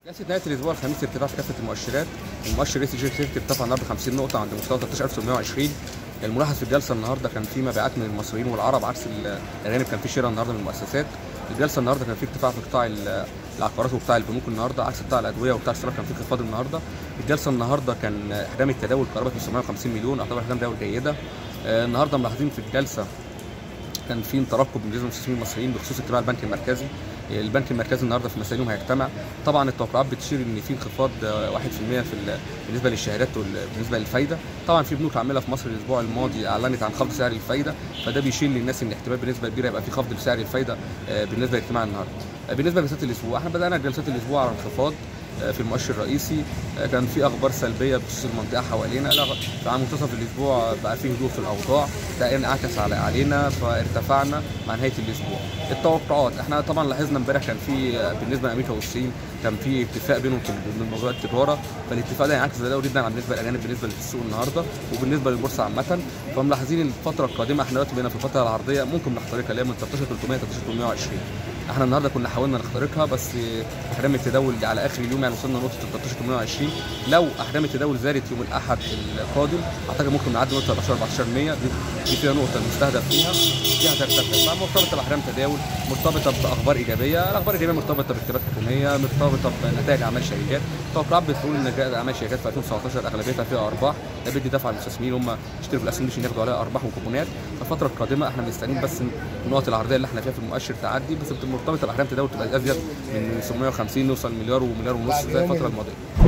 جلسه نهايه الاسبوع الخميس ارتفاع في كافه المؤشرات المؤشر ريسي جي 50 ارتفع النهارده 50 نقطه عند مستوى 13720 الملاحظ في الجلسه النهارده كان في مبيعات من المصريين والعرب عكس الاجانب كان في شراء النهارده من المؤسسات الجلسه النهارده كان في ارتفاع في قطاع العقارات وقطاع البنوك النهارده عكس قطاع الادويه وقطاع السيارات كان في انخفاض النهارده الجلسه النهارده كان احجام التداول قرابه 950 مليون اعتبر احجام تداول جيده النهارده ملاحظين في الجلسه كان في ترقب بالنسبه للمستثمرين المصريين بخصوص اجتماع البنك المركزي البنك المركزي النهارده في مسائلهم هيجتمع طبعا التوقعات بتشير ان في انخفاض 1% في بالنسبه للشهادات بالنسبه للفايده طبعا في بنوك عامله في مصر الاسبوع الماضي اعلنت عن خفض سعر الفايده فده بيشير للناس ان احتمال بنسبه كبيره يبقى في خفض لسعر الفايده بالنسبه لاجتماع النهارده بالنسبه لجلسات الاسبوع احنا بدانا جلسات الاسبوع على انخفاض في المؤشر الرئيسي كان في اخبار سلبيه بخصوص المنطقه حوالينا في عام منتصف الاسبوع بقى في هدوء في الاوضاع ده انعكس على علينا فارتفعنا مع نهايه الاسبوع التوقعات احنا طبعا لاحظنا امبارح كان في بالنسبه لامريكا والصين كان في اتفاق بينهم في موضوع التجاره فالاتفاق ده ينعكس ده جدا بالنسبه للاجانب بالنسبه للسوق النهارده وبالنسبه للبورصه عامه فملاحظين الفتره القادمه احنا دلوقتي بقينا في الفتره العرضيه ممكن نخترقها اللي هي من 13300 ل 13820 احنا النهارده كنا حاولنا نخترقها بس احجام التداول على اخر اليوم يعني وصلنا لنقطه 13820 لو احجام التداول زادت يوم الاحد القادم اعتقد ممكن نعدي نقطه 14 14100 دي فيها نقطه المستهدف فيها دي هترتفع مرتبطه باحجام تداول مرتبطه باخبار ايجابيه الاخبار الايجابيه مرتبطه باكتتابات حكوميه مرتبطه بنتائج اعمال شركات توقعات بتقول ان اعمال شركات في 2019 اغلبيتها فيها ارباح ده بيدي دفع للمستثمرين هم يشتروا في الاسهم عشان ياخدوا عليها ارباح وكوبونات الفتره القادمه احنا مستنيين بس النقط العرضيه اللي احنا فيها في المؤشر تعدي بس مرتبطه باحجام تداول تبقى ازيد من 750 نوصل مليار ومليار ونص زي الفتره الماضيه